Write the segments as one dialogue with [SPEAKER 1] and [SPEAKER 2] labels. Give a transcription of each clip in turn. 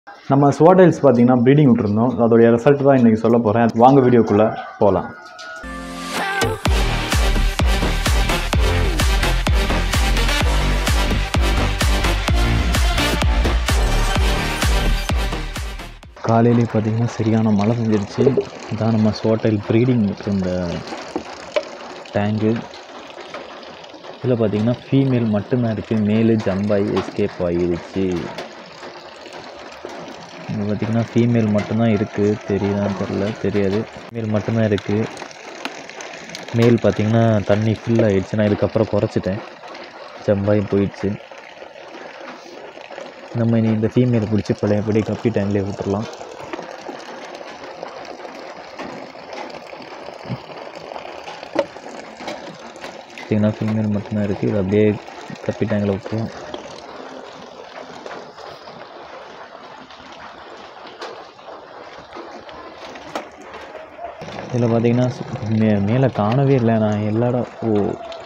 [SPEAKER 1] நம்ம ஸ்வாடைல்ஸ் பார்த்தீங்கன்னா ப்ரீடிங் விட்டுருந்தோம் அதோடைய ரிசல்ட் தான் இன்றைக்கி சொல்ல போகிறேன் வாங்க வீடியோக்குள்ளே போகலாம் காலையிலே பார்த்தீங்கன்னா சரியான மழை பெஞ்சிருச்சு இதான் நம்ம ஸ்வாட்டைல் ப்ரீடிங் விட்டுருந்த டேங்கு இதில் பார்த்தீங்கன்னா ஃபீமேல் மட்டும்தான் இருக்குது மேலு ஜம்பாய் எஸ்கேப் ஆகிருச்சு இங்கே பார்த்தீங்கன்னா ஃபீமேல் மட்டும்தான் இருக்குது தெரியுதான்னு தெரில தெரியாது ஃபீமேல் மட்டும்தான் இருக்குது மேல் பார்த்தீங்கன்னா தண்ணி ஃபுல் ஆகிடுச்சு நான் இதுக்கப்புறம் குறைச்சிட்டேன் ஜம்பாய் போயிடுச்சு நம்ம இனி இந்த ஃபீமேல் பிடிச்சி பழையபடி கப்பி டேங்க்லேயே விட்டுறலாம் பார்த்தீங்கன்னா ஃபீமேல் மட்டும்தான் இருக்குது இது அப்படியே கப்பி டேங்கில் விட்டுருவோம் இதில் பார்த்தீங்கன்னா மே மேலே காணவே இல்லை நான் எல்லா இடம் ஓ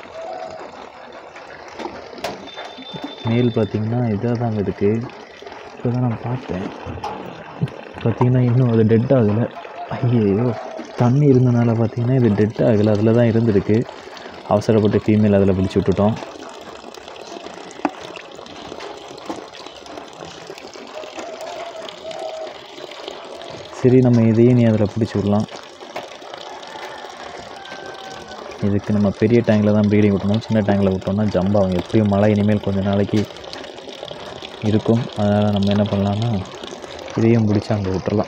[SPEAKER 1] மேல் பார்த்தீங்கன்னா இதாக தாங்க இருக்குது இப்போ தான் நான் பார்த்தேன் பார்த்தீங்கன்னா இன்னும் அது டெட் ஆகலை ஐயோ தண்ணி இருந்தனால பார்த்தீங்கன்னா இது டெட் ஆகலை அதில் தான் இருந்திருக்கு அவசரப்பட்டு ஃபீமேல் அதில் பிடிச்சி விட்டுட்டோம் சரி நம்ம இதையும் நீ அதில் பிடிச்சி விடலாம் இதுக்கு நம்ம பெரிய டேங்கில் தான் ப்ரீடிங் விட்டணும் சின்ன டேங்கில் விட்டோம்னா ஜம்ப் ஆகும் எப்படியும் மழை இனிமேல் கொஞ்சம் நாளைக்கு இருக்கும் அதனால் நம்ம என்ன பண்ணலாம்னா இதையும் பிடிச்சி அங்கே விட்டுறலாம்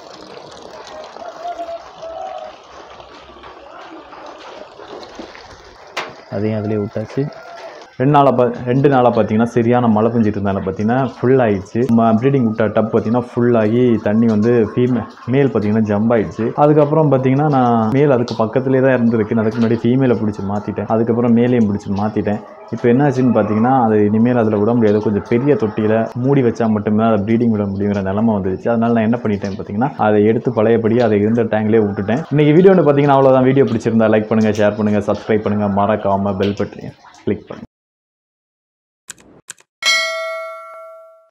[SPEAKER 1] அதையும் அதிலே விட்டாச்சு ரெண்டு நாளாக பா ரெண்டு நாளாக பார்த்தீங்கன்னா சரியான மழை பெஞ்சிட்டு இருந்தால பார்த்தீங்கன்னா ஃபுல் ஆயிடுச்சு ப்ரீடிங் விட்ட டப் பார்த்தீங்கன்னா ஃபுல்லாகி தண்ணி வந்து ஃபீமே மேல் பார்த்தீங்கன்னா ஜம்ப் ஆயிடுச்சு அதுக்கப்புறம் பார்த்தீங்கன்னா நான் மேல் அதுக்கு பக்கத்துலேயே தான் இருந்திருக்கு நான் அதுக்கு முன்னாடி ஃபீமேலை பிடிச்சி மாற்றிட்டேன் அதுக்கப்புறம் மேலையும் பிடிச்சி மாற்றிட்டேன் இப்போ என்னாச்சுன்னு பார்த்தீங்கன்னா அது இனிமேல் அதில் விட முடியாது கொஞ்சம் பெரிய தொட்டியில் மூடி வச்சா மட்டுமே அதை ப்ரீடிங் விட முடியுங்கிற நிலமை வந்துருச்சு அதனால நான் என்ன பண்ணிட்டேன் பார்த்தீங்கன்னா அதை எடுத்து பழையபடி அதை இருந்த டேங்க்லேயே விட்டுட்டேன் இன்னைக்கு வீடியோன்னு பார்த்தீங்கன்னா அவ்வளோதான் வீடியோ பிடிச்சிருந்தா லைக் பண்ணுங்கள் ஷேர் பண்ணுங்கள் சப்ஸ்கிரைப் பண்ணுங்கள் மறக்காமல் பெல் பட்டனையும் கிளிக் பண்ணுங்கள்